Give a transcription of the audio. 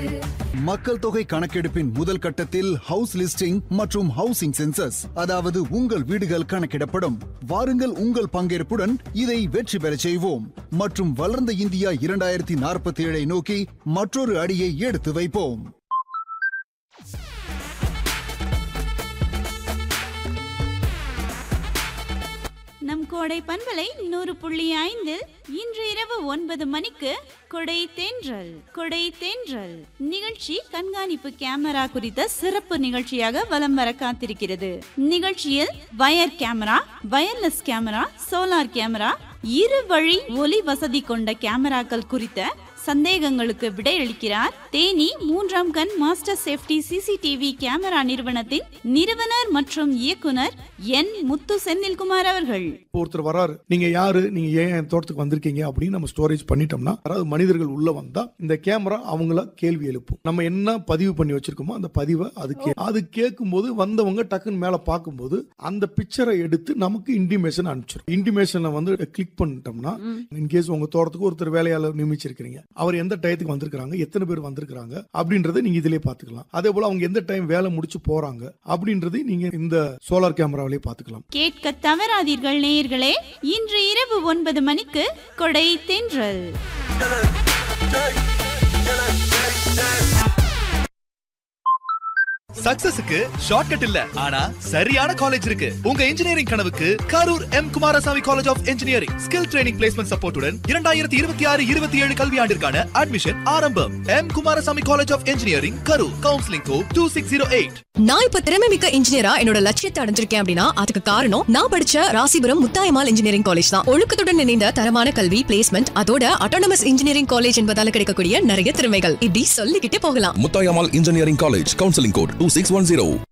மக்கள் தொகை கணக்கெடுப்பின் முதல் கட்டத்தில் ஹவுஸ் லிஸ்டிங் மற்றும் ஹவுசிங் சென்சஸ் அதாவது உங்கள் வீடுகள் கணக்கிடப்படும் வாருங்கள் உங்கள் பங்கேற்புடன் இதை வெற்றி பெறச் செய்வோம் மற்றும் வளர்ந்த இந்தியா இரண்டாயிரத்தி நாற்பத்தி ஏழை நோக்கி மற்றொரு அடியை எடுத்து வைப்போம் நம் கோடை பண்பலை நூறு புள்ளி ஐந்தில் இன்று இரவு ஒன்பது மணிக்கு கொடை தேன்றல் கொடை தேன்றல் நிகழ்ச்சி கண்காணிப்பு கேமரா குறித்த சிறப்பு நிகழ்ச்சியாக வலம் வர காத்திருக்கிறது நிகழ்ச்சியில் wire camera wireless camera solar camera இரு வழி ஒலி வசதி கொண்ட கேமராக்கள் குறித்த சந்தேகங்களுக்கு விடையளிக்கிறார் தேனி மூன்றாம் கண் மாஸ்டர் சேஃப்டி சிசிடிவி கேமரா நிறுவனத்தின் நிறுவனர் மற்றும் இயக்குனர் என் முத்து செந்தில்குமார் அவர்கள் ஒருத்தர் வராரு நீங்க யாரு நீங்க ஏன் என் தோட்டத்துக்கு வந்திருக்கீங்க அப்படின்னு நம்ம ஸ்டோரேஜ் பண்ணிட்டோம்னா யாராவது மனிதர்கள் உள்ள வந்தா இந்த கேமரா அவங்கள கேள்வி எழுப்பும் நம்ம என்ன பதிவு பண்ணி வச்சிருக்கோமோ அந்த பதிவை அது கே அது கேட்கும் போது வந்தவங்க டக்குன்னு மேல பார்க்கும்போது அந்த பிக்சரை எடுத்து நமக்கு இன்டிமேஷன் அனுப்பிச்சிடும் இன்டிமேஷனை வந்து கிளிக் பண்ணிட்டோம்னா இன்கேஸ் உங்க தோட்டத்துக்கு ஒருத்தர் வேலையாளர் நியமிச்சிருக்கிறீங்க அவர் எந்த டயத்துக்கு வந்திருக்காங்க எத்தனை பேர் வந்திருக்காங்க அப்படின்றத நீங்க இதிலே பாத்துக்கலாம் அதே போல அவங்க எந்த டைம் வேலை முடிச்சு போறாங்க அப்படின்றது நீங்க இந்த சோலார் கேமராவிலே பாத்துக்கலாம் கேட்க தவறாதீர்கள் நேயர்களே இன்று இரவு ஒன்பது மணிக்கு கொடை தென்றல் சக்சஸுக்கு ஷார்ட்கட் இல்ல ஆனா சரியான காலேஜ் இருக்கு உங்க இன்ஜினியரிங் கனவுக்கு Karur M Kumarasamy college of engineering skill training placement சப்போர்ட்டுடன் இரண்டாயிரத்தி இருபத்தி ஆறு இருபத்தி ஏழு கல்வியாண்டிற்கான அட்மிஷன் ஆரம்பம் M Kumarasamy college of engineering Karur counselling code two six zero eight நான் இப்ப திறமை மிக்க இன்ஜினியரா என்னோட லட்சியத்தை அடைஞ்சிருக்கேன் அப்படின்னா அதுக்கு காரணம் நான் படிச்ச ராசிபுரம் முத்தாயமால் இன்ஜினியரிங் காலேஜ் தான் ஒழுக்கத்துடன் இணைந்த தரமான கல்வி பிளேஸ்மெண்ட் அதோட அட்டானமஸ் இன்ஜினியரிங் காலேஜ் என்பதால கிடைக்கக்கூடிய நிறைய திறமைகள் இப்படி சொல்லிக்கிட்டே போகலாம் Muthayammal engineering college counselling code two six one zero